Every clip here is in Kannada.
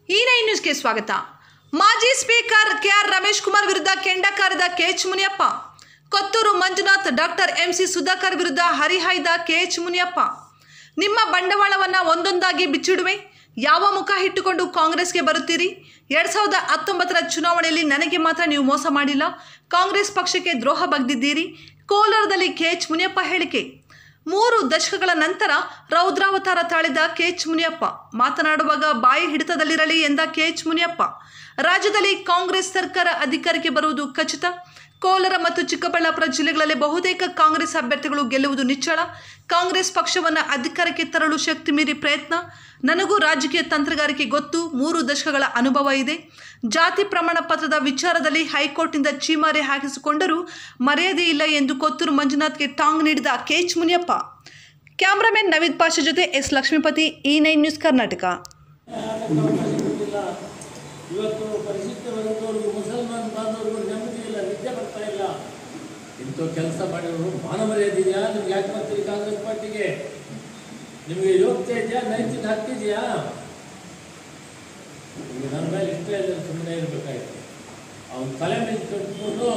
ಈ ನೈನ್ ನ್ಯೂಸ್ಗೆ ಸ್ವಾಗತ ಮಾಜಿ ಸ್ಪೀಕರ್ ಕೆಆರ್ ರಮೇಶ್ ಕುಮಾರ್ ವಿರುದ್ಧ ಕೆಂಡಕಾರದ KH Muniyappa Kothur Manjunath doctor MC Sudhakar ವಿರುದ್ಧ ಹರಿಹಾಯ್ದ ಕೆಎಚ್ ಮುನಿಯಪ್ಪ ನಿಮ್ಮ ಬಂಡವಾಳವನ್ನ ಒಂದೊಂದಾಗಿ ಬಿಚ್ಚಿಡುವೆ ಯಾವ ಮುಖ ಇಟ್ಟುಕೊಂಡು ಕಾಂಗ್ರೆಸ್ಗೆ ಬರುತ್ತೀರಿ ಎರಡ್ ಸಾವಿರದ ಹತ್ತೊಂಬತ್ತರ ಚುನಾವಣೆಯಲ್ಲಿ ನನಗೆ ಮಾತ್ರ ನೀವು ಮೋಸ ಮಾಡಿಲ್ಲ ಕಾಂಗ್ರೆಸ್ ಪಕ್ಷಕ್ಕೆ ದ್ರೋಹ ಬಗ್ದಿದ್ದೀರಿ ಕೋಲಾರದಲ್ಲಿ ಕೆಎಚ್ ಮುನಿಯಪ್ಪ ಹೇಳಿಕೆ ಮೂರು ದಶಕಗಳ ನಂತರ ರೌದ್ರಾವತಾರ ತಾಳಿದ ಕೆಎಚ್ ಮುನಿಯಪ್ಪ ಮಾತನಾಡುವಾಗ ಬಾಯಿ ಹಿಡಿತದಲ್ಲಿರಲಿ ಎಂದ ಕೆಎಚ್ ಮುನಿಯಪ್ಪ ರಾಜ್ಯದಲ್ಲಿ ಕಾಂಗ್ರೆಸ್ ಸರ್ಕಾರ ಅಧಿಕಾರಕ್ಕೆ ಬರುವುದು ಖಚಿತ ಕೋಲಾರ ಮತ್ತು ಚಿಕ್ಕಬಳ್ಳಾಪುರ ಜಿಲ್ಲೆಗಳಲ್ಲಿ ಬಹುತೇಕ ಕಾಂಗ್ರೆಸ್ ಅಭ್ಯರ್ಥಿಗಳು ಗೆಲ್ಲುವುದು ನಿಚ್ಚಳ ಕಾಂಗ್ರೆಸ್ ಪಕ್ಷವನ್ನು ಅಧಿಕಾರಕ್ಕೆ ತರಲು ಶಕ್ತಿ ಮೀರಿ ಪ್ರಯತ್ನ ನನಗೂ ರಾಜಕೀಯ ತಂತ್ರಗಾರಿಕೆ ಗೊತ್ತು ಮೂರು ದಶಕಗಳ ಅನುಭವ ಇದೆ ಜಾತಿ ಪ್ರಮಾಣ ಪತ್ರದ ವಿಚಾರದಲ್ಲಿ ಹೈಕೋರ್ಟ್ನಿಂದ ಚೀಮಾರಿ ಹಾಕಿಸಿಕೊಂಡರೂ ಮರ್ಯಾದೆ ಇಲ್ಲ ಎಂದು ಕೊತ್ತೂರು ಮಂಜುನಾಥ್ಗೆ ಟಾಂಗ್ ನೀಡಿದ ಕೆಎಚ್ ಮುನಿಯಪ್ಪ ಕ್ಯಾಮ್ರಾಮನ್ ನವೀದ್ ಪಾಷಾ ಜೊತೆ ಎಸ್ ಲಕ್ಷ್ಮೀಪತಿ ಇ ನೈನ್ ನ್ಯೂಸ್ ಕರ್ನಾಟಕ ಇಲ್ಲ ಇವತ್ತು ಪರಿಶಿಷ್ಟ ವರ್ಗದವ್ರಿಗೂ ಮುಸಲ್ಮಾನ್ ಬಾಂಧವರಿಗೂ ನೆಮ್ಮದಿ ಇಲ್ಲ ನಿದ್ದೆ ಬರ್ತಾ ಇಲ್ಲ ಇಂಥ ಕೆಲಸ ಮಾಡಿರೋರು ಮಾನ ಮರ್ಯಾದೆ ಇದೆಯಾ ನಿಮ್ಗೆ ಯಾಕೆ ಬರ್ತೀರಿ ಕಾಂಗ್ರೆಸ್ ಪಾರ್ಟಿಗೆ ನಿಮಗೆ ಯೋಗ್ಯತೆ ಇದೆಯಾ ನೈತಿಕ ಹಕ್ಕಿದೆಯಾ ನಿಮಗೆ ನನ್ನ ಮೇಲೆ ಇಷ್ಟ ಇಲ್ಲ ಸುಮ್ಮನೆ ಇರಬೇಕಾಯ್ತು ಅವನ ತಲೆ ಮೇಲೆ ಕಟ್ಕೊಂಡು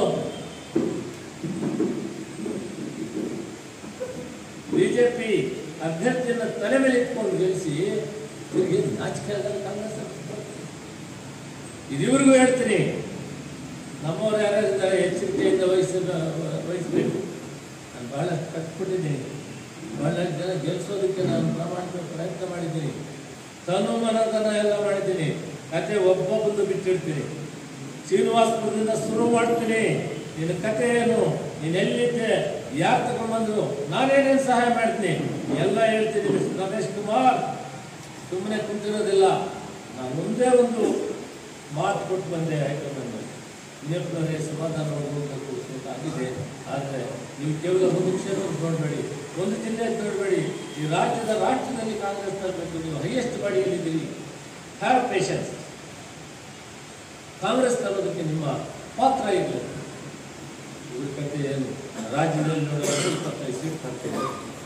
ಬಿಜೆಪಿ ಅಭ್ಯರ್ಥಿಯನ್ನ ತಲೆ ಮೇಲೆ ಇಟ್ಕೊಂಡು ಗೆಲ್ಲಿಸಿ ಇವ್ರಿಗೆ ನಾಚಿಕೆ ಆಗಲ್ಲ ಕಾಂಗ್ರೆಸ್ ಇದಿವ್ರಿಗೂ ಹೇಳ್ತೀನಿ ನಮ್ಮವ್ರು ಯಾರ್ಯಾರಿದ್ದಾರೆ ಎಚ್ಚರಿಕೆಯಿಂದ ವಹಿಸ ವಹಿಸಬೇಕು ನಾನು ಬಹಳ ಕಟ್ಬಿಟ್ಟಿದ್ದೀನಿ ಬಹಳ ಜನ ಗೆಲ್ಲಿಸೋದಕ್ಕೆ ನಾನು ಪ್ರಾಮಾಣಿಕ ಪ್ರಯತ್ನ ಮಾಡಿದ್ದೀನಿ ತನು ಮನದನ ಎಲ್ಲ ಮಾಡಿದ್ದೀನಿ ಕತೆ ಒಬ್ಬೊಬ್ಬಂದು ಬಿಟ್ಟಿರ್ತೀನಿ ಶ್ರೀನಿವಾಸಪುರದಿಂದ ಶುರು ಮಾಡ್ತೀನಿ ನಿನ್ನ ಕತೆ ಏನು ನೀನು ಎಲ್ಲಿದ್ದೆ ಯಾರು ತಗೊಂಡ್ಬಂದ್ರು ನಾನೇನೇನು ಸಹಾಯ ಮಾಡ್ತೀನಿ ಎಲ್ಲ ಹೇಳ್ತೀನಿ ಮಿಸ್ಟರ್ ರಮೇಶ್ ಕುಮಾರ್ ಸುಮ್ಮನೆ ಕುಂತಿರೋದಿಲ್ಲ ನಾನು ಮುಂದೆ ಒಂದು ಮಾತು ಕೊಟ್ಟು ಬಂದೆ ಹೈಕಮಾಂಡ್ ಇನ್ನೊಬ್ಬರೇ ಸಮಾಧಾನ ಹೋಗಬೇಕು ಅಂತ ಆಗಿದೆ ಆದರೆ ನೀವು ಕೇವಲ ಒಂದು ಕ್ಷೇತ್ರವನ್ನು ನೋಡಬೇಡಿ ಒಂದು ಜಿಲ್ಲೆ ನೋಡಬೇಡಿ ಈ ರಾಜ್ಯದ ರಾಷ್ಟ್ರದಲ್ಲಿ ಕಾಂಗ್ರೆಸ್ ತರಬೇಕು ನೀವು ಹೈಯೆಸ್ಟ್ ಬಾಡಿಯಲ್ಲಿದ್ದೀರಿ ಹ್ಯಾವ್ ಪೇಷನ್ಸ್ ಕಾಂಗ್ರೆಸ್ ತರೋದಕ್ಕೆ ನಿಮ್ಮ ಪಾತ್ರ ಇಲ್ಲ ಇವ್ರ ಕಥೆ ಏನು ರಾಜ್ಯದಲ್ಲಿ ನೋಡಿದ್ರೆ ಇಪ್ಪತ್ತೈದು ಸೀಟ್ ತರ್ತೇವೆ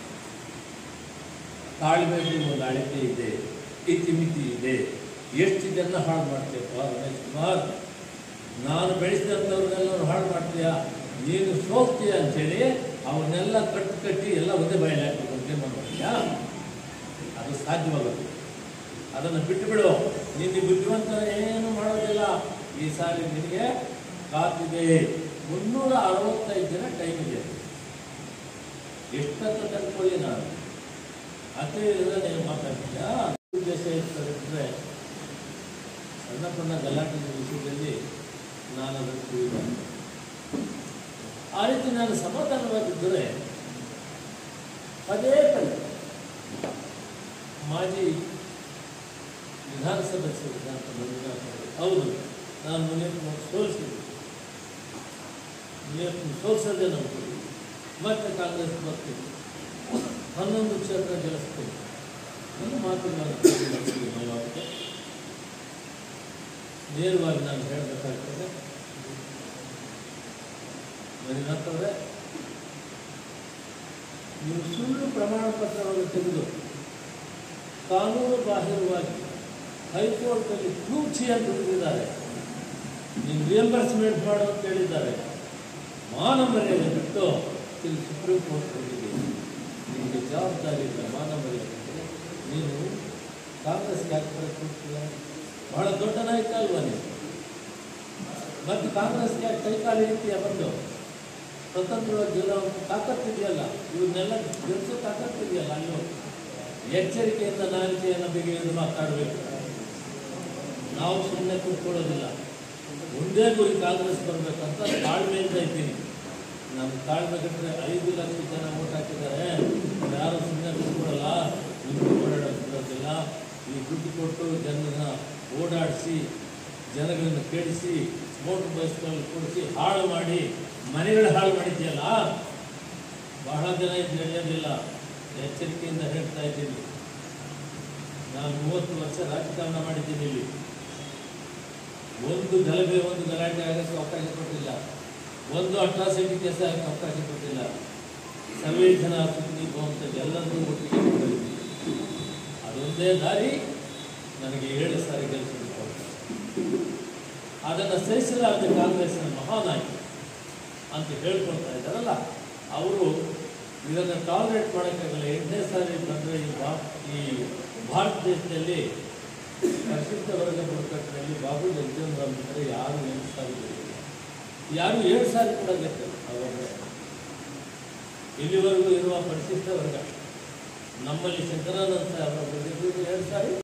ತಾಳ್ಮೆಗೆ ಒಂದು ಅಳತೆ ಇದೆ ಇತಿಮಿತಿ ಇದೆ ಎಷ್ಟು ಜನ ಹಾಳು ಮಾಡ್ತೀಯಪ್ಪ ರಮೇಶ್ ಕುಮಾರ್ ನಾನು ಬೆಳೆಸಿದಂಥವ್ರನ್ನೆಲ್ಲ ಹಾಳು ಮಾಡ್ತೀಯಾ ನೀನು ಸೋಲ್ತೀಯ ಅಂಥೇಳಿ ಅವನ್ನೆಲ್ಲ ಕಟ್ಟು ಕಟ್ಟಿ ಎಲ್ಲ ಒಂದೇ ಬಾಯಲ್ಲಿ ಹಾಕಬೇಕು ಅಂತ ತೀರ್ಮಾನ ಮಾಡ್ತೀಯಾ ಅದು ಸಾಧ್ಯವಾಗುತ್ತೆ ಅದನ್ನು ಬಿಟ್ಟು ಬಿಡು ನಿನ್ನ ಬುದ್ಧಿವಂತ ಏನು ಮಾಡೋದಿಲ್ಲ ಈ ಸಾರಿ ನಿನಗೆ ಕಾತಿದೆ ಮುನ್ನೂರ ಅರವತ್ತೈದು ದಿನ ಟೈಮ್ ಇದೆ ಎಷ್ಟಂತ ತಂದ್ಕೊಳ್ಳಿ ನಾನು ಅದೇ ಇಲ್ಲದೆ ನೀವು ಮಾತಾಡ್ತೀಯಾ ಉದ್ದೇಶ ಇರ್ತದೆ ಸಣ್ಣ ಪಣ್ಣ ಗಲಾಟೆ ವಿಷಯದಲ್ಲಿ ನಾನು ಅದನ್ನು ತಿಳಿದ ಆ ರೀತಿ ನಾನು ಸಮಾಧಾನವಾಗಿದ್ದರೆ ಪದೇ ಪದೇ ಮಾಜಿ ವಿಧಾನಸಭೆ ಸದಸ್ಯರಾದ ಮಂಜುನಾಥ್ ಅವರು, ಹೌದು ನಾನು ಮುನಿಯಪ್ಪನ ಸೋಲಿಸಿದ್ದೆ ಮುನಿಯಪ್ಪನ ಸೋಲಿಸೋದೇ ನಂಬ್ತೀನಿ ಮತ್ತೆ ಕಾಂಗ್ರೆಸ್ ಬರ್ತೀನಿ ಹನ್ನೊಂದು ಕ್ಷೇತ್ರ ಗೆಲ್ಲಿಸ್ತೀನಿ ನನ್ನ ಮಾತು ನಾನು ಮೈವಾಗುತ್ತೆ ನೇರವಾಗಿ ನಾನು ಹೇಳಬೇಕಾಗ್ತದೆ ಮಂಜುನಾಥ್ ಅವರೇ ನೀವು ಸುಳ್ಳು ಪ್ರಮಾಣ ಪತ್ರವನ್ನು ತೆಗೆದು ಕಾನೂನು ಬಾಹಿರವಾಗಿ ಹೈಕೋರ್ಟಲ್ಲಿ ಕ್ರೂಚಿ ಅಂತ ಹಿಡಿದಿದ್ದಾರೆ ನೀವು ರಿಯಂಬರ್ಸ್ಮೆಂಟ್ ಮಾಡು ಅಂತ ಹೇಳಿದ್ದಾರೆ ಮಾನ ಮರ್ಯಾದೆ ಬಿಟ್ಟು ಇಲ್ಲಿ ಸುಪ್ರೀಂ ಕೋರ್ಟ್ ಬಂದಿದ್ದೀವಿ ನಿಮಗೆ ಜವಾಬ್ದಾರಿ ಇಲ್ಲ ಮಾನ ಮರ್ಯಾದೆ ಇದೆ. ನೀನು ಕಾಂಗ್ರೆಸ್ಗೆ ಯಾಕೆ ಬರಕ್ಕೆ ಹೋಗ್ತೀಯ ಬಹಳ ದೊಡ್ಡ ನಾಯಕ ಅಲ್ವಾ ನೀವು ಮತ್ತು ಕಾಂಗ್ರೆಸ್ಗೆ ಯಾಕೆ ಕೈಕಾಲು ಇರ್ತೀಯ ಬಂದು ಸ್ವತಂತ್ರವಾಗಿ ಗೆಲ್ಲುವಂಥ ತಾಕತ್ತಿದೆಯಲ್ಲ ಇವನ್ನೆಲ್ಲ ಗೆಲ್ಲಿಸೋ ತಾಕತ್ತಿದೆಯಲ್ಲ ಅಲ್ಲೂ ಎಚ್ಚರಿಕೆಯಿಂದ ನಾಲಿಗೆಯನ್ನು ಬಿಗಿಯನ್ನು ಮಾತಾಡಬೇಕು ನಾವು ಸುಮ್ಮನೆ ಕೂತ್ಕೊಳ್ಳೋದಿಲ್ಲ ಒಂದೇ ಗುರಿ ಕಾಂಗ್ರೆಸ್ ಬರಬೇಕಂತ ತಾಳ್ಮೆಯಿಂದ ಇದ್ದೀನಿ ನಮ್ಮ ತಾಳ್ಮೆ ಕಟ್ಟರೆ ಐದು ಲಕ್ಷ ಜನ ಓಟ್ ಹಾಕಿದ್ದಾರೆ ಯಾರು ಸುಮ್ಮನೆ ಕೂತ್ಕೊಳ್ಳಲ್ಲ ನಿಮ್ಗೆ ಓಡಾಡೋದು ಬಿಡೋದಿಲ್ಲ ಈ ದುಡ್ಡು ಕೊಟ್ಟು ಜನರನ್ನ ಓಡಾಡಿಸಿ ಜನಗಳನ್ನ ಕೆಡಿಸಿ ಮೋಟರ್ ಬಸ್ಗಳಲ್ಲಿ ಕೊಡಿಸಿ ಹಾಳು ಮಾಡಿ ಮನೆಗಳು ಹಾಳು ಮಾಡಿದ್ಯಲ್ಲ ಬಹಳ ಜನ ಇದು ನಡೆಯೋದಿಲ್ಲ ಎಚ್ಚರಿಕೆಯಿಂದ ಹೇಳ್ತಾ ಇದ್ದೀನಿ ನಾನು ಮೂವತ್ತು ವರ್ಷ ರಾಜಕಾರಣ ಮಾಡಿದ್ದೀನಿ ಇಲ್ಲಿ ಒಂದು ಗಲಭೆ ಒಂದು ಗಲಾಟೆ ಆಗಕ್ಕೆ ಅವಕಾಶ ಕೊಟ್ಟಿಲ್ಲ ಒಂದು ಅಟ್ರಾಸಿಟಿ ಕೆಲಸ ಆಗಕ್ಕೆ ಅವಕಾಶ ಕೊಟ್ಟಿಲ್ಲ ಸರ್ವೇ ಜನ ಸುಖದೀಪ ಅಂತ ಎಲ್ಲರನ್ನೂ ಒಟ್ಟಿಗೆ ಮಾಡಿದ್ವಿ ಅದೊಂದೇ ದಾರಿ ನನಗೆ ಏಳು ಸಾರಿ ಕೆಲಸ ಅದನ್ನು ಸಹಿಸಲಾರದೆ ಕಾಂಗ್ರೆಸ್ಸಿನ ಮಹಾನಾಯಕ ಅಂತ ಹೇಳ್ಕೊಳ್ತಾ ಇದ್ದಾರಲ್ಲ ಅವರು ಇದನ್ನು ಟಾಲರೇಟ್ ಮಾಡೋಕ್ಕಾಗಲ್ಲ ಎಂಟನೇ ಸಾರಿ ಬಂದರೆ ಈ ಭಾ ಈ ಭಾರತ ದೇಶದಲ್ಲಿ ಪರಿಶಿಷ್ಟ ವರ್ಗ ಬುಡಕಟ್ಟಿನಲ್ಲಿ ಬಾಬು ಜಗಜೀವನ್ ರಾಮ್ ಬಿಟ್ಟರೆ ಯಾರು ಎಂಟು ಸಾರಿ ಗೆದ್ದಿಲ್ಲ. ಯಾರು ಏಳು ಸಾರಿ ಕೂಡ ಗೆದ್ದರು ಅವಾಗ ಇಲ್ಲಿವರೆಗೂ ಇರುವ ಪರಿಶಿಷ್ಟ ವರ್ಗ ನಮ್ಮಲ್ಲಿ ಶಂಕರಾನಂದ ಸಾಹೇಬರು ಗೆದ್ದಿದ್ದು ಎರಡು ಸಾರಿ